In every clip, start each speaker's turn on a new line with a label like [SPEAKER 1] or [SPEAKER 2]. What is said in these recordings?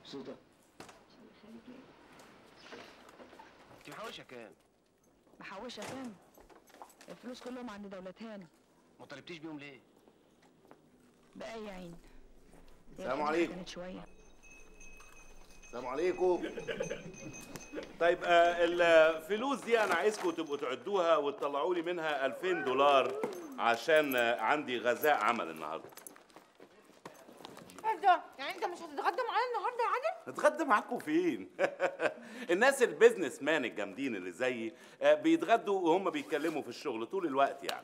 [SPEAKER 1] مبسوطه
[SPEAKER 2] انت محوشه كام؟
[SPEAKER 3] محوشه كام الفلوس كلهم عند دولتهان
[SPEAKER 2] ما طالبتيش بيهم ليه؟
[SPEAKER 3] بقى يا عين
[SPEAKER 4] السلام عليكم.
[SPEAKER 3] كانت شويه
[SPEAKER 4] السلام عليكم طيب آه الفلوس دي انا عايزكم تبقوا تعدوها وتطلعوا لي منها 2000 دولار عشان آه، عندي غذاء عمل النهارده
[SPEAKER 5] ايه ده؟ يعني انت مش هتتغدى معانا النهارده يا عادل؟
[SPEAKER 4] اتغدى معاكم فين الناس البيزنس مان الجامدين اللي زيي آه، بيتغدوا وهم بيتكلموا في الشغل طول الوقت يعني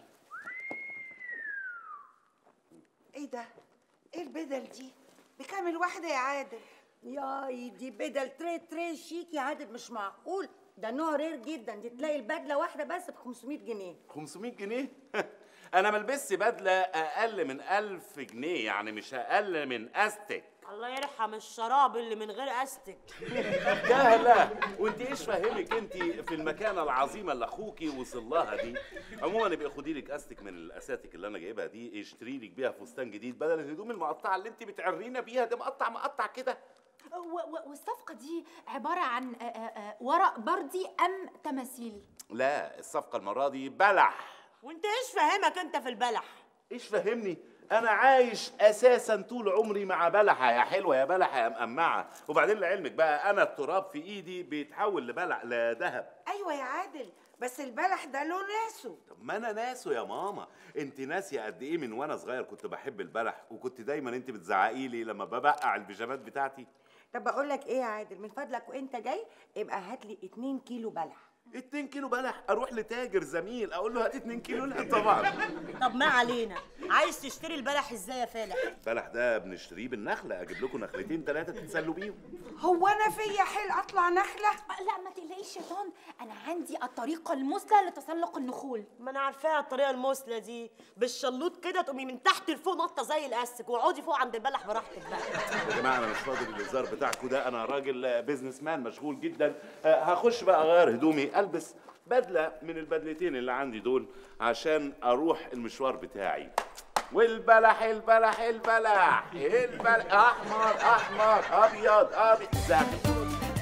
[SPEAKER 6] ايه ده؟ ايه البدل دي؟ بكام الواحدة يا عادل؟
[SPEAKER 7] ياي دي بدل تري تري شيك يا عادل مش معقول ده نوع رير جدا دي تلاقي البدله واحده بس ب 500 جنيه
[SPEAKER 4] 500 جنيه انا ملبسش بدله اقل من 1000 جنيه يعني مش اقل من استك
[SPEAKER 8] الله يرحم الشراب اللي من غير استك
[SPEAKER 4] جهلة وانت ايش فاهمك انت في المكانه العظيمه اللي اخوكي وصل لها دي عموما يبقى خدي لك استك من الاساتك اللي انا جايبها دي اشتري لك بيها فستان جديد بدل الهدوم المقطعه اللي انت بتعرينا بيها ده مقطع مقطع كده
[SPEAKER 5] و- و- والصفقة دي عبارة عن آه، آه، آه، ورق بردي أم تماثيل؟
[SPEAKER 4] لا الصفقه المره دي بلح
[SPEAKER 8] وانت ايش فاهمك انت في البلح
[SPEAKER 4] ايش فهمني انا عايش اساسا طول عمري مع بلحه يا حلوه يا بلحه يا مقمعه وبعدين لعلمك بقى انا التراب في ايدي بيتحول لبلح لذهب
[SPEAKER 6] ايوه يا عادل بس البلح ده له ناسه
[SPEAKER 4] طب ما انا ناسه يا ماما انت ناسيه قد ايه من وانا صغير كنت بحب البلح وكنت دايما انت بتزعقي لي لما ببقع البيجامات بتاعتي
[SPEAKER 7] طب بقول لك ايه يا عادل من فضلك وانت جاي ابقى هات لي 2 كيلو بلح
[SPEAKER 4] 2 كيلو بلح اروح لتاجر زميل اقول له هات 2 كيلو لا طبعا
[SPEAKER 8] طب ما علينا عايز تشتري البلح ازاي يا فالح
[SPEAKER 4] البلح ده بنشتريه بالنخله اجيب لكم نخلتين ثلاثه تتسلوا بيهم
[SPEAKER 6] هو انا فيا حيل اطلع نخلة؟
[SPEAKER 5] آه، لا ما تقلقيش يا طن أنا عندي الطريقة المثلى لتسلق النخول
[SPEAKER 8] ما انا عارفاها الطريقه المثلى دي بالشلوط كده تقومي من تحت لفوق نطه زي الاستك واقعدي فوق عند البلح براحتك بقى
[SPEAKER 4] يا جماعه انا مش فاضي للهزار بتاعكم ده انا راجل بيزنس مان مشغول جدا آه، هخش بقى اغير هدومي البس بدله من البدلتين اللي عندي دول عشان اروح المشوار بتاعي والبلح البلح البلح البلح احمر احمر ابيض ابيض زغ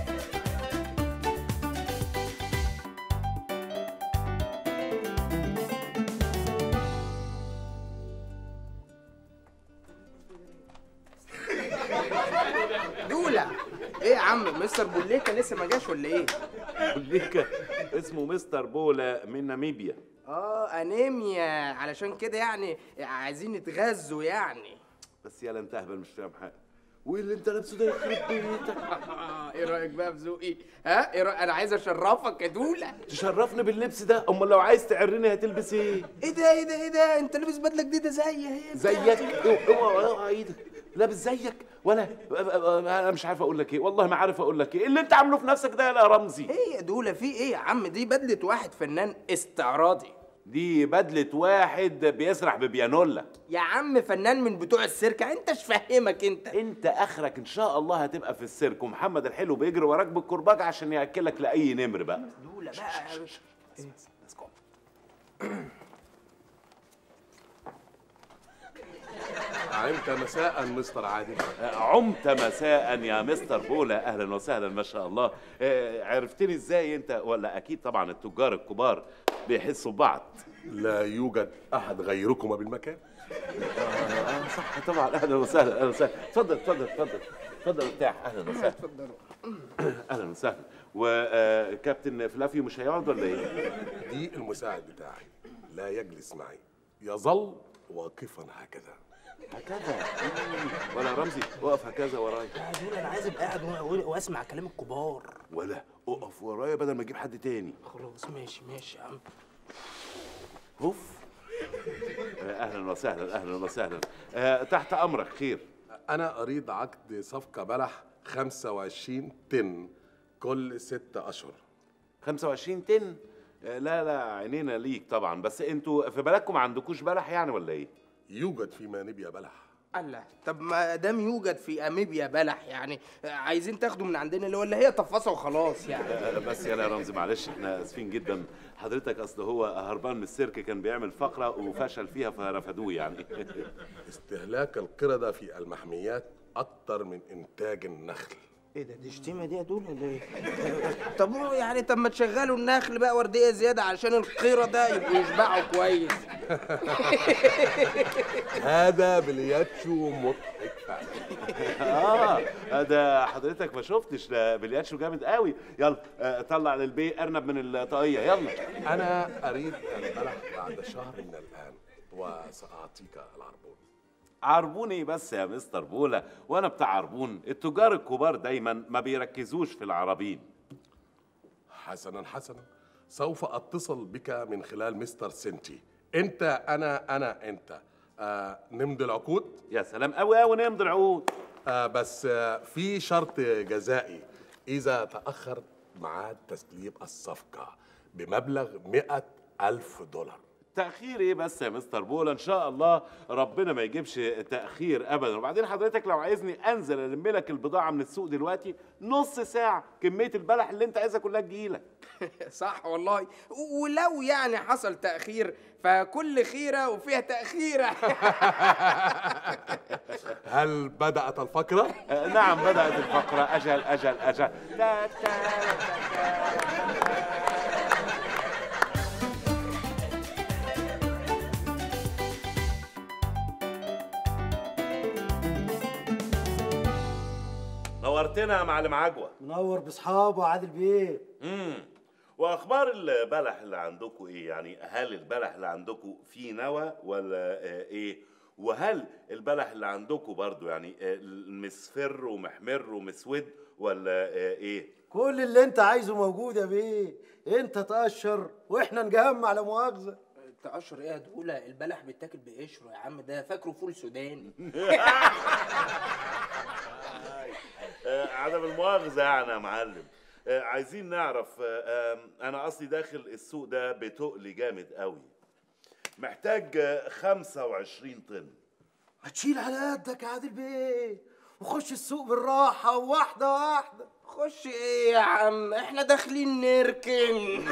[SPEAKER 1] دولة ايه يا عم مستر بوليكا لسه ما جاش ولا ايه؟
[SPEAKER 4] بوليكا اسمه مستر بولا من ناميبيا
[SPEAKER 1] اه انيميا علشان كده يعني عايزين نتغذوا يعني
[SPEAKER 4] بس يالا انت اهبل مش فاهم حاجه وايه اللي انت لابسه ده يخرب بيتك
[SPEAKER 1] ايه رايك بقى في ذوقي؟ ها؟ ايه رأيك؟ انا عايز اشرفك يا دولة
[SPEAKER 4] تشرفني باللبس ده امال لو عايز تعرني هتلبس ايه
[SPEAKER 1] ايه ده ايه ده ايه ده؟ انت لابس بدلة جديدة زي اهي
[SPEAKER 4] زيك اوعى اوعى اوعى ايدك لابس زيك ولا انا مش عارف اقول لك ايه والله ما عارف اقول لك ايه اللي انت عامله في نفسك ده يا رمزي
[SPEAKER 1] ايه يا دولة في ايه يا عم دي بدلة واحد فنان استعراضي
[SPEAKER 4] دي بدلة واحد بيسرح ببيانولا
[SPEAKER 1] يا عم فنان من بتوع السيرك انتش فاهمك انت
[SPEAKER 4] انت اخرك ان شاء الله هتبقى في السيرك ومحمد الحلو بيجري وراك بالكرباج عشان ياكلك لاي نمر بقى
[SPEAKER 1] دولة بقى
[SPEAKER 9] عمت مساء مستر عادل
[SPEAKER 4] عمت مساء يا مستر بولا اهلا وسهلا ما شاء الله آه، عرفتني ازاي انت ولا اكيد طبعا التجار الكبار بيحسوا ببعض
[SPEAKER 9] لا يوجد احد غيركما بالمكان
[SPEAKER 4] اه صح طبعا اهلا وسهلا اهلا وسهلا اتفضل اتفضل اتفضل اتفضل ارتاح اهلا وسهلا اهلا وسهلا وكابتن فلافيو مش هيقعد ولا ايه؟
[SPEAKER 9] دي المساعد بتاعي لا يجلس معي يظل واقفا هكذا
[SPEAKER 4] هكذا ولا رمزي وقف هكذا ورايا
[SPEAKER 1] يا دولة انا عايز ابقى قاعد و- واسمع كلام الكبار
[SPEAKER 4] ولا اقف ورايا بدل ما اجيب حد تاني
[SPEAKER 1] خلاص ماشي ماشي يا عم
[SPEAKER 4] اوف اهلا وسهلا اهلا وسهلا آه، تحت امرك خير
[SPEAKER 9] انا اريد عقد صفقه بلح 25 طن كل ست اشهر
[SPEAKER 4] 25 طن آه، لا لا عينينا ليك طبعا بس انتوا في بالكم ما عندكوش بلح يعني ولا ايه؟
[SPEAKER 9] يوجد في مانيبيا بلح
[SPEAKER 1] الله طب ما دام يوجد في اميبيا بلح يعني عايزين تاخده من عندنا اللي ولا هي تفاصه وخلاص يعني
[SPEAKER 4] آه، بس يلا يا رمزي معلش احنا اسفين جدا حضرتك اصل هو هربان من السيرك كان بيعمل فقره وفشل فيها فرفدوه يعني
[SPEAKER 9] استهلاك القردة في المحميات أكثر من إنتاج النخل
[SPEAKER 1] ايه ده دي شتيمه دي يا دول ولا ايه طب هو يعني طب ما تشغلوا النخل بقى ورديه زياده علشان القيره ده يبقوا يشبعوا كويس
[SPEAKER 9] هذا بلياتشو مضحك فعلا
[SPEAKER 4] اه ده حضرتك ما شفتش ده بلياتشو جامد قوي يلا آه، طلع للبي ارنب من الطاقيه يلا
[SPEAKER 9] أنا أريد البلح بعد شهر من الآن وسأعطيك العربون
[SPEAKER 4] عربوني بس يا مستر بولا وانا بتاع عربون التجار الكبار دايما ما بيركزوش في العربين
[SPEAKER 9] حسنا حسنا سوف أتصل بك من خلال مستر سنتي أنت أنا أنا أنت آه نمضي العقود
[SPEAKER 4] يا سلام قوي قوي نمضي العقود
[SPEAKER 9] آه بس آه في شرط جزائي إذا تأخر ميعاد تسليم الصفقة بمبلغ مئة ألف دولار
[SPEAKER 4] تأخير ايه بس يا مستر بولا ان شاء الله ربنا ما يجيبش تأخير ابدا وبعدين حضرتك لو عايزني انزل الم لك البضاعة من السوق دلوقتي نص ساعة كمية البلح اللي انت عايزها كلها تجيلك
[SPEAKER 1] صح والله ولو يعني حصل تاخير فكل خيره وفيها تاخيره
[SPEAKER 9] هل بدأت الفقرة؟
[SPEAKER 4] آه، نعم بدأت الفقرة أجل أجل أجل تا- تا- نورتنا يا معلم عجوة
[SPEAKER 10] منور باصحابه عادل بيه
[SPEAKER 4] امم واخبار البلح اللي عندكم ايه يعني هل البلح اللي عندكم فيه نوى ولا آه ايه وهل البلح اللي عندكم برضو يعني آه مصفر ومحمر ومسود ولا آه ايه
[SPEAKER 10] كل اللي انت عايزه موجود يا بيه انت تقشر واحنا نجمع لا مؤاخذه
[SPEAKER 1] تقشر ايه يا دوله البلح بيتاكل بقشره يا عم ده فاكره فول سوداني
[SPEAKER 4] آه عدم المؤاخذة يعني يا معلم آه عايزين نعرف آه آم، انا اصلي داخل السوق ده بتقل جامد قوي محتاج آه 25 طن
[SPEAKER 10] هتشيل على قدك يا عادل بيه وخش السوق بالراحه واحده واحده
[SPEAKER 1] خش ايه يا عم احنا داخلين نركن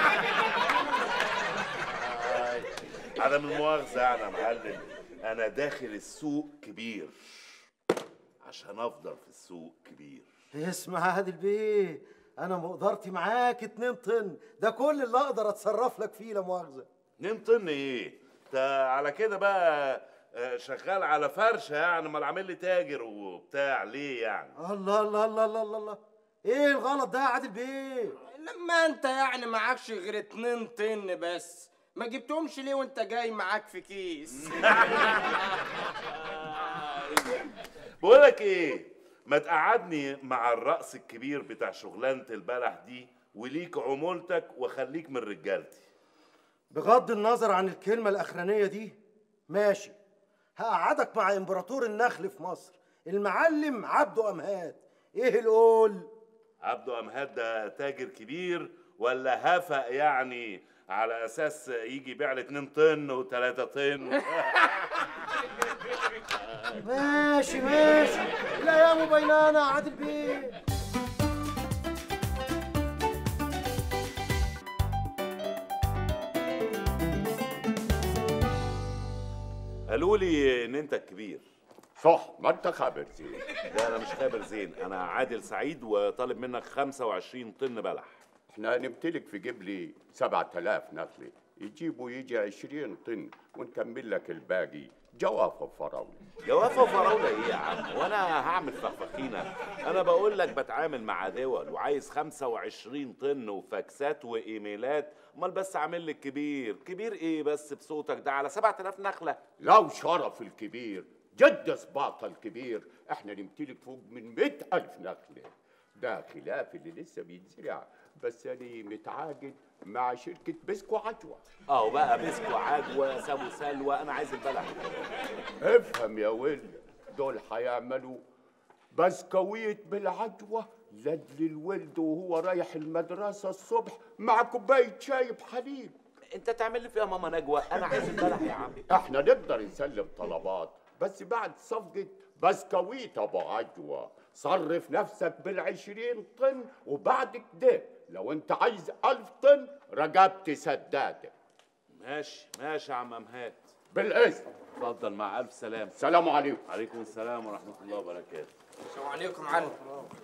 [SPEAKER 4] عدم المؤاخذة يعني يا معلم أنا داخل السوق كبير عشان أفضل في السوق كبير
[SPEAKER 10] اسمع يا عادل بيه انا مقدرتي معاك اتنين طن ده كل اللي اقدر اتصرف لك فيه لا مؤاخذه
[SPEAKER 4] اتنين طن إيه؟ ده على كده بقى آه، شغال على فرشة يعني أمال عامل لي تاجر وبتاع ليه يعني؟
[SPEAKER 10] الله الله الله الله الله, الله. ايه الغلط ده يا عادل بيه
[SPEAKER 1] لما انت يعني معكش غير اتنين طن بس ما جبتهمش ليه وانت جاي معاك في كيس
[SPEAKER 4] بقولك إيه؟ ما تقعدني مع الرأس الكبير بتاع شغلانة البلح دي وليك عمولتك وخليك من رجالتي
[SPEAKER 10] بغض النظر عن الكلمة الأخرانية دي ماشي هقعدك مع إمبراطور النخل في مصر المعلم عبده أمهات إيه القول؟
[SPEAKER 4] عبده أمهات ده تاجر كبير ولا هفق يعني على أساس يجي يبيع لي 2 طن و3 طن
[SPEAKER 10] ماشي ماشي الأيام بيننا يا عادل بيه
[SPEAKER 4] قالوا لي إن أنت الكبير
[SPEAKER 11] صح ما انت خابر زين
[SPEAKER 4] لا أنا مش خابر زين أنا عادل سعيد وطالب منك 25 طن بلح
[SPEAKER 11] احنا نمتلك في جبلي 7000 نخلة يجيبوا يجي 20 طن ونكمل لك الباقي جوافة وفراولة
[SPEAKER 4] جوافة وفراولة إيه يا عم؟ وأنا هعمل فخفخينة أنا بقول لك بتعامل مع دول وعايز 25 طن وفاكسات وإيميلات أمال بس عامل لي الكبير كبير إيه بس بصوتك ده على 7000 نخلة
[SPEAKER 11] لو شرف الكبير جد سباطة الكبير احنا نمتلك فوق من مئة ألف نخلة ده خلاف اللي لسه بيتزرع بس أنا متعاقد مع شركة بسكو عجوة
[SPEAKER 4] أهو بقى بسكو عجوة سابو سلوى أنا عايز البلح
[SPEAKER 11] افهم يا ولد دول هيعملوا بسكويت بالعجوة لدل الولد وهو رايح المدرسة الصبح مع كوباية شاي بحليب
[SPEAKER 4] أنت تعمل لي فيها ماما نجوى أنا عايز البلح يا عم
[SPEAKER 11] احنا نقدر نسلم طلبات بس بعد صفقة بسكويت ابو عجوة صرف نفسك بالعشرين طن وبعد كده لو انت عايز ألف طن رقبتي سدادة
[SPEAKER 4] ماشي ماشي يا عم أمهات
[SPEAKER 11] بالإذن
[SPEAKER 4] اتفضل مع ألف سلام
[SPEAKER 11] السلام عليكم
[SPEAKER 4] عليكم السلام ورحمة الله وبركاته
[SPEAKER 1] السلام عليكم علم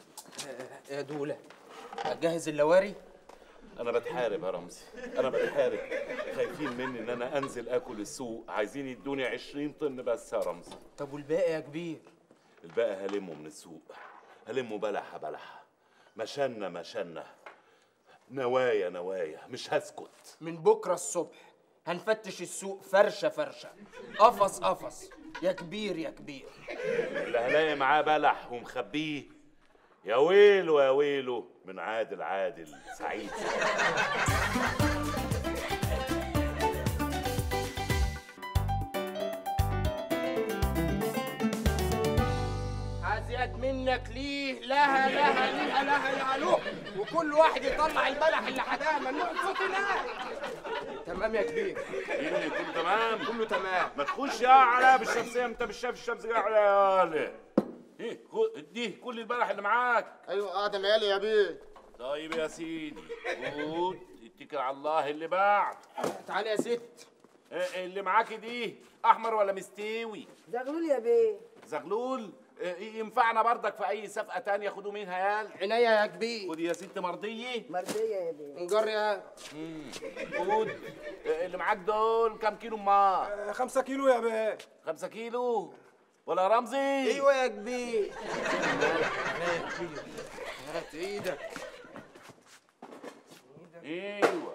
[SPEAKER 1] يا دوله هتجهز اللواري
[SPEAKER 4] انا بتحارب يا رمزي انا بتحارب خايفين مني ان انا انزل اكل السوق عايزين يدوني 20 طن بس يا رمزي
[SPEAKER 1] طب والباقي يا كبير
[SPEAKER 4] الباقي هلمه من السوق هلمه بلحه بلحه مشنا مشنا نوايا نوايا مش هسكت
[SPEAKER 1] من بكره الصبح هنفتش السوق فرشه فرشه قفص قفص يا كبير يا كبير
[SPEAKER 4] اللي هلاقي معاه بلح ومخبيه يا ويله يا ويله من عادل عادل سعيد
[SPEAKER 1] ازيد منك ليه لها لها ليها لها لها له وكل واحد يطلع البلح اللي حداه ممنوع صوت هناك تمام يا كبير
[SPEAKER 4] يمني كله تمام
[SPEAKER 1] كله تمام
[SPEAKER 4] ما تخش يا علاء بالشمسيه انت مش شايف الشمس يا علاء يا علاء ايه خد دي كل البلح اللي معاك
[SPEAKER 2] ايوه قاعد عيالي يا بيه
[SPEAKER 4] طيب يا سيدي خد اتكل على الله اللي بعد
[SPEAKER 1] تعالي يا ست
[SPEAKER 4] إيه اللي معاكي دي احمر ولا مستوي
[SPEAKER 7] زغلول يا بيه
[SPEAKER 4] زغلول إيه ينفعنا بردك في اي صفقه تانية خدوا منها يال
[SPEAKER 1] عينيا يا كبير
[SPEAKER 4] خد يا ست مرضيه
[SPEAKER 7] مرضية يا بيه
[SPEAKER 1] نجر يا
[SPEAKER 4] مم. خد إيه اللي معاك دول كام كيلو ما
[SPEAKER 1] خمسة كيلو يا بيه
[SPEAKER 4] خمسة كيلو ولا رمزي
[SPEAKER 1] ايوه يا كبير يا كبير هات ايدك
[SPEAKER 4] ايوه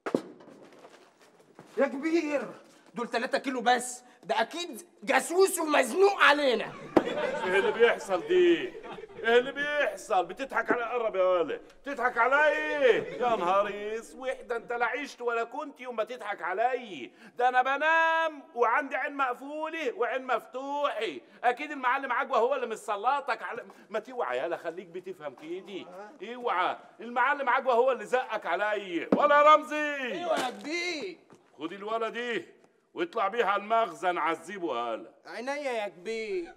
[SPEAKER 1] يا كبير دول 3 كيلو بس ده اكيد جاسوس ومزنوق علينا
[SPEAKER 4] ايه اللي بيحصل دي؟ ايه اللي بيحصل؟ بتضحك على قرب يا ولد، بتضحك علي يا نهار اسود ده انت لا عشت ولا كنت يوم ما تضحك علي، ده انا بنام وعندي عين مقفوله وعين مفتوحه، اكيد المعلم عجوه هو اللي مسلطك على ما توعى يالا خليك بتفهم كده، اوعى المعلم عجوه هو اللي زقك علي، ولا يا رمزي؟
[SPEAKER 1] ايوه يا كبير
[SPEAKER 4] خد الولد دي واطلع بيها على المخزن عذبه هلا
[SPEAKER 1] عينيا يا كبير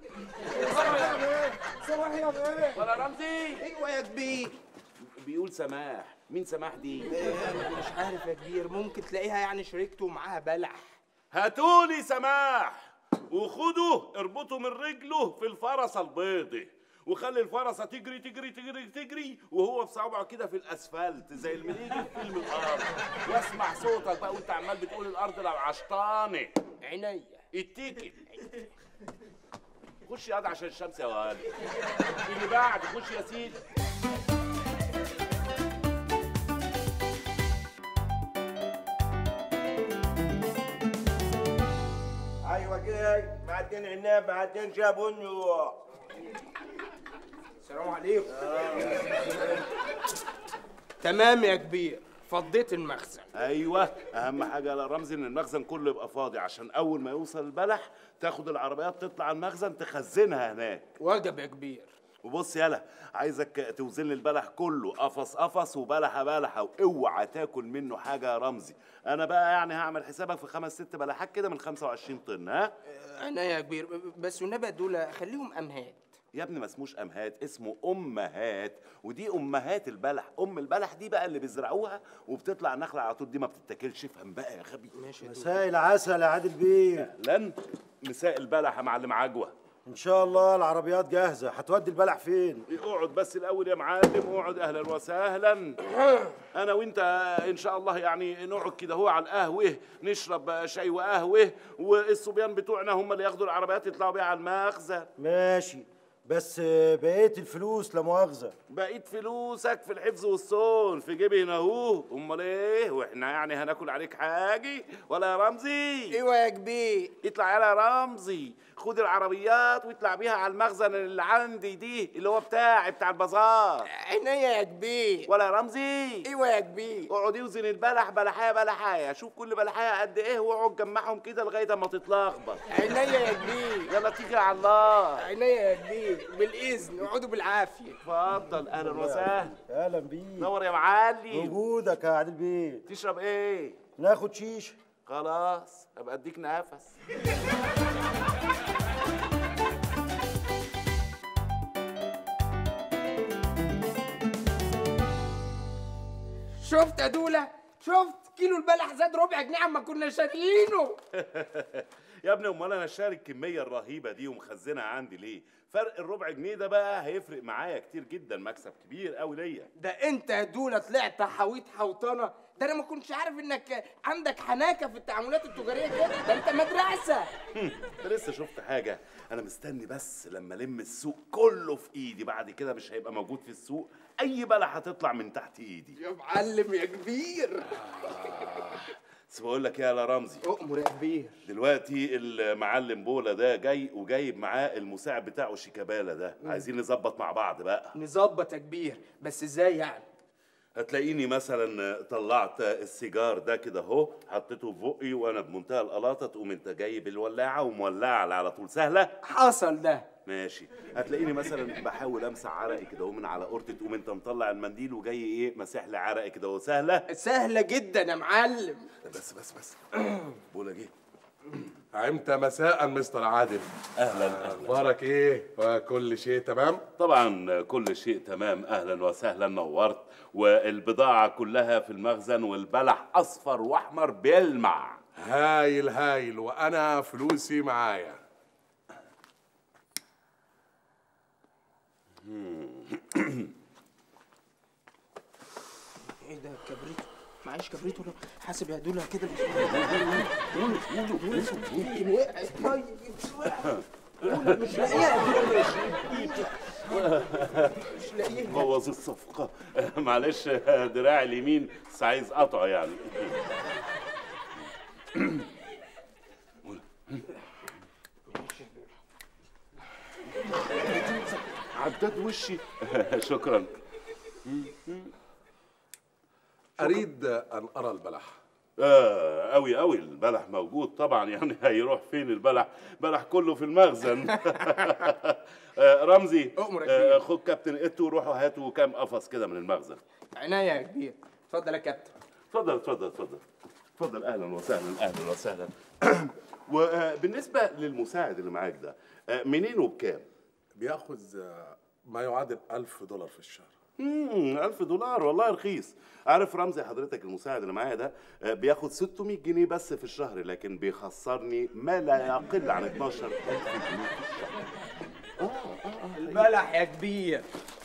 [SPEAKER 2] صباح يا بيه
[SPEAKER 4] ولا رمزي
[SPEAKER 1] ايوه يا كبير
[SPEAKER 4] بيقول سماح مين سماح دي
[SPEAKER 1] مش عارف يا كبير ممكن تلاقيها يعني شريكته ومعاها بلح
[SPEAKER 4] هاتولي سماح وخدوه اربطوا من رجله في الفرسه البيضة وخلي الفرسه تجري تجري تجري تجري وهو بصابعه كده في الاسفلت زي المليجي في فيلم الارض واسمع صوتك بقى وانت عمال بتقول الارض لو عشطانه
[SPEAKER 1] عينيا
[SPEAKER 4] اتكل خش يا عشان الشمس يا ولد اللي بعد خش يا سيدي
[SPEAKER 12] ايوه جاي معدين عناب معدين شابوني
[SPEAKER 1] السلام عليكم تمام يا كبير فضيت المخزن
[SPEAKER 4] ايوه اهم حاجه يا رمزي ان المخزن كله يبقى فاضي عشان اول ما يوصل البلح تاخد العربيات تطلع المخزن تخزنها هناك
[SPEAKER 1] وجب يا كبير
[SPEAKER 4] وبص يالا عايزك توزن لي البلح كله قفص قفص وبلحه بلحه واوعى تاكل منه حاجه يا رمزي انا بقى يعني هعمل حسابك في خمس ست بلحات كده من 25 طن ها
[SPEAKER 1] عينيا يا كبير بس والنبي دول خليهم امهات
[SPEAKER 4] يا ابني ما اسموش امهات اسمه امهات ودي امهات البلح ام البلح دي بقى اللي بيزرعوها وبتطلع النخله على طول دي ما بتتاكلش افهم بقى يا غبي
[SPEAKER 1] ماشي
[SPEAKER 10] مساء العسل يا عادل بيه
[SPEAKER 4] لن مساء البلح يا معلم عجوه
[SPEAKER 10] ان شاء الله العربيات جاهزه هتودي البلح فين
[SPEAKER 4] اقعد بس الاول يا معلم اقعد اهلا وسهلا انا وانت ان شاء الله يعني نقعد كده هو على القهوه نشرب شاي وقهوه والصبيان بتوعنا هم اللي ياخدوا العربيات يطلعوا بيها على المخزن
[SPEAKER 10] ماشي بس بقيه الفلوس لا مؤاخذه
[SPEAKER 4] بقيت فلوسك في الحفظ والصون في جيبي هنا اهو امال ايه واحنا يعني هناكل عليك حاجه ولا يا رمزي
[SPEAKER 1] ايوه يا كبير
[SPEAKER 4] اطلع يلا يا رمزي خد العربيات واطلع بيها على المخزن اللي عندي دي اللي هو بتاعي بتاع البازار
[SPEAKER 1] عينيا يا كبير
[SPEAKER 4] ولا يا رمزي
[SPEAKER 1] ايوه يا كبير
[SPEAKER 4] اقعد اوزن البلح بلحايه بلحايه شوف كل بلحايه قد ايه واقعد جمعهم كده لغايه اما تتلخبط
[SPEAKER 1] عينيا يا كبير
[SPEAKER 4] يلا تيجي على الله
[SPEAKER 1] عينيا يا كبير بالاذن اقعدوا بالعافيه
[SPEAKER 4] اتفضل اهلا وسهلا
[SPEAKER 10] اهلا بيه
[SPEAKER 4] نور يا معلم
[SPEAKER 10] وجودك يا عادل بيه
[SPEAKER 4] تشرب ايه
[SPEAKER 10] ناخد شيشه
[SPEAKER 4] خلاص ابقى اديك نفس
[SPEAKER 1] شفت يا دوله شفت كيلو البلح زاد ربع جنيه عما كنا شاريينه
[SPEAKER 4] يا ابني امال انا شاري الكميه الرهيبه دي ومخزنها عندي ليه فرق الربع جنيه ده بقى هيفرق معايا كتير جدا مكسب كبير قوي ليا
[SPEAKER 1] ده انت يا دولا طلعت حويط حوطنه ده انا ما كنتش عارف انك عندك حناكه في التعاملات التجاريه كده ده انت مدرسه
[SPEAKER 4] انت لسه شفت حاجه انا مستني بس لما الم السوق كله في ايدي بعد كده مش هيبقى موجود في السوق اي بلح هتطلع من تحت ايدي
[SPEAKER 1] يا معلم يا كبير
[SPEAKER 4] بس بقول لك يا لا رمزي
[SPEAKER 1] اؤمر يا كبير
[SPEAKER 4] دلوقتي المعلم بولا ده جاي وجايب معاه المساعد بتاعه شيكابالا ده عايزين نظبط مع بعض بقى
[SPEAKER 1] نظبط يا كبير بس ازاي يعني
[SPEAKER 4] هتلاقيني مثلا طلعت السيجار ده كده اهو حطيته في بقي وانا بمنتهى القلاطه تقوم انت جايب الولاعه ومولعه على طول سهله
[SPEAKER 1] حصل ده
[SPEAKER 4] ماشي هتلاقيني مثلا بحاول امسح عرقي كده اهو من على قرطه تقوم انت مطلع المنديل وجاي ايه مسح لي عرقي كده اهو سهله
[SPEAKER 1] سهله جدا يا معلم
[SPEAKER 4] بس بس بس بولا جه
[SPEAKER 9] عمت مساء مستر عادل
[SPEAKER 4] اهلا اهلا
[SPEAKER 9] اخبارك ايه وكل شيء تمام
[SPEAKER 4] طبعا كل شيء تمام اهلا وسهلا نورت والبضاعه كلها في المخزن والبلح اصفر واحمر بيلمع
[SPEAKER 9] هايل هايل وانا فلوسي معايا
[SPEAKER 1] ايه ده كبريتو معيش كبريتو ولا حاسب يا دولا كده مش يمكن وقعت طيب دولا مش لاقيها مش لاقيها
[SPEAKER 4] بوظ الصفقه معلش دراعي اليمين بس عايز قطعه يعني عداد وشي شكرا
[SPEAKER 9] اريد ان ارى البلح
[SPEAKER 4] آه أوي أوي البلح موجود طبعا يعني هيروح فين البلح بلح كله في المخزن آه رمزي
[SPEAKER 1] أؤمر يا
[SPEAKER 4] آه
[SPEAKER 1] كبير.
[SPEAKER 4] خد كابتن إتو وروحوا هاتوا كام قفص كده من المخزن
[SPEAKER 1] عناية يا كبير اتفضل يا كابتن
[SPEAKER 4] اتفضل اتفضل اتفضل اتفضل أهلا وسهلا أهلا وسهلا وبالنسبة للمساعد اللي معاك ده آه منين وبكام؟
[SPEAKER 9] بياخذ آه، ما يعادل ألف دولار في الشهر
[SPEAKER 4] امم 1000 دولار والله رخيص عارف رمزي حضرتك المساعد اللي معايا ده آه، بياخد 600 جنيه بس في الشهر لكن بيخسرني ما لا يقل عن 12000 جنيه في الشهر
[SPEAKER 1] البلح يا كبير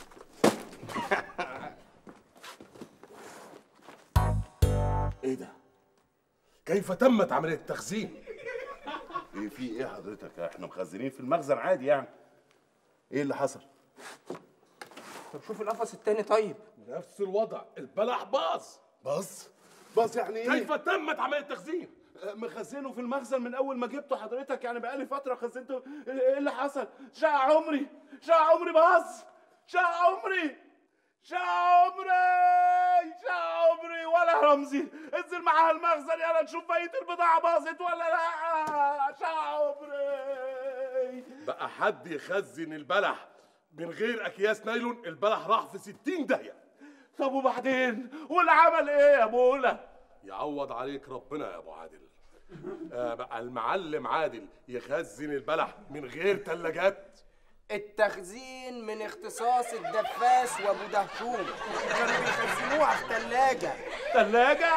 [SPEAKER 4] ايه ده؟
[SPEAKER 9] كيف تمت عملية التخزين؟
[SPEAKER 4] ايه في ايه حضرتك؟ احنا مخزنين في المخزن عادي يعني ايه اللي حصل؟
[SPEAKER 1] طب شوف القفص التاني طيب
[SPEAKER 9] نفس الوضع البلح باظ
[SPEAKER 4] باظ؟ باظ يعني ايه؟
[SPEAKER 9] كيف تمت عملية التخزين؟
[SPEAKER 4] آه، مخزنه في المخزن من اول ما جبته حضرتك يعني بقالي فتره خزنته ايه اللي حصل؟ شقى عمري شقى عمري باظ شقى عمري شقى عمري شقى عمري ولا رمزي انزل معاها المخزن يلا نشوف بقيه البضاعه باظت ولا لا شقى عمري
[SPEAKER 9] بقى حد يخزن البلح من غير اكياس نايلون البلح راح في 60 داهيه
[SPEAKER 4] طب وبعدين واللي عمل ايه يا مولا
[SPEAKER 9] يعوض عليك ربنا يا ابو عادل آه بقى المعلم عادل يخزن البلح من غير ثلاجات
[SPEAKER 1] التخزين من اختصاص الدفاس وابو دهشوم كانوا بيخزنوها في ثلاجة
[SPEAKER 4] ثلاجة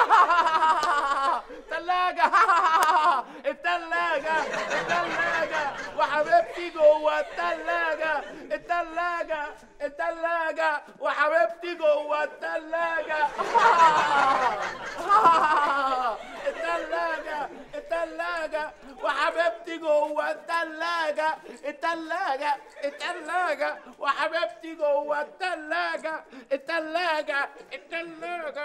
[SPEAKER 4] ثلاجة الثلاجة الثلاجة وحبيبتي جوه الثلاجة الثلاجة الثلاجة وحبيبتي جوه الثلاجة الثلاجة الثلاجة وحبيبتي جوه الثلاجة الثلاجة الثلاجة وحبيبتي جوه الثلاجة الثلاجة الثلاجة